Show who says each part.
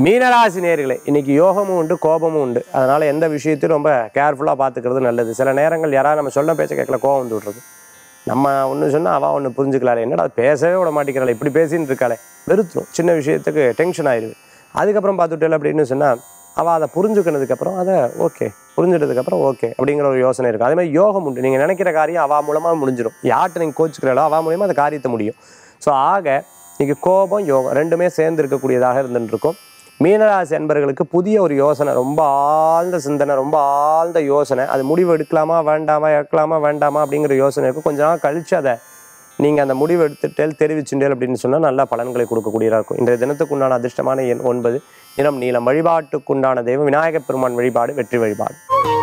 Speaker 1: மீனராசி நேர்களே இன்னைக்கு யோகமும் உண்டு கோபமும் உண்டு அதனால எந்த விஷயத்தையும் ரொம்ப கேர்ஃபுல்லாக பார்த்துக்கிறது நல்லது சில நேரங்கள் யாராவது நம்ம சொன்ன பேச்ச கேட்கல கோபம் வந்து விட்றது நம்ம ஒன்று சொன்னால் அவள் ஒன்று புரிஞ்சுக்கலாளே என்னடா பேசவே விட மாட்டேங்கிறாளே இப்படி பேசின்னு இருக்காளே வெறுத்துரும் சின்ன விஷயத்துக்கு டென்ஷன் ஆயிடுது அதுக்கப்புறம் பார்த்துட்டேன் அப்படின்னு சொன்னால் அவள் அதை புரிஞ்சுக்கினதுக்கப்புறம் அதை ஓகே புரிஞ்சிட்டதுக்கப்புறம் ஓகே அப்படிங்கிற ஒரு யோசனை இருக்கும் அதே மாதிரி யோகம் உண்டு நீங்கள் நினைக்கிற காரியம் அவா மூலமாக முடிஞ்சிடும் யார்கிட்ட நீங்கள் கோச்சுக்கிறாளோ அவா மூலியமாக அந்த காரியத்தை முடியும் ஸோ ஆக இன்னைக்கு கோபம் யோகம் ரெண்டுமே சேர்ந்து இருக்கக்கூடியதாக இருந்துட்டு இருக்கும் மீனராசி அன்பர்களுக்கு புதிய ஒரு யோசனை ரொம்ப ஆழ்ந்த சிந்தனை ரொம்ப ஆழ்ந்த யோசனை அது முடிவு எடுக்கலாமா வேண்டாமா எடுக்கலாமா வேண்டாமா அப்படிங்கிற யோசனை இருக்கும் கொஞ்ச நாள் கழிச்சு அதை நீங்கள் அந்த முடிவு எடுத்துட்டேல் தெரிவிச்சுட்டேல் அப்படின்னு சொன்னால் நல்ல பலன்களை கொடுக்கக்கூடியதாக இருக்கும் இன்றைய தினத்துக்கு உண்டான அதிர்ஷ்டமான எண் ஒன்பது நிறம் நீளம் வழிபாட்டுக்குண்டான தெய்வம் விநாயகப் பெருமான் வழிபாடு வெற்றி வழிபாடு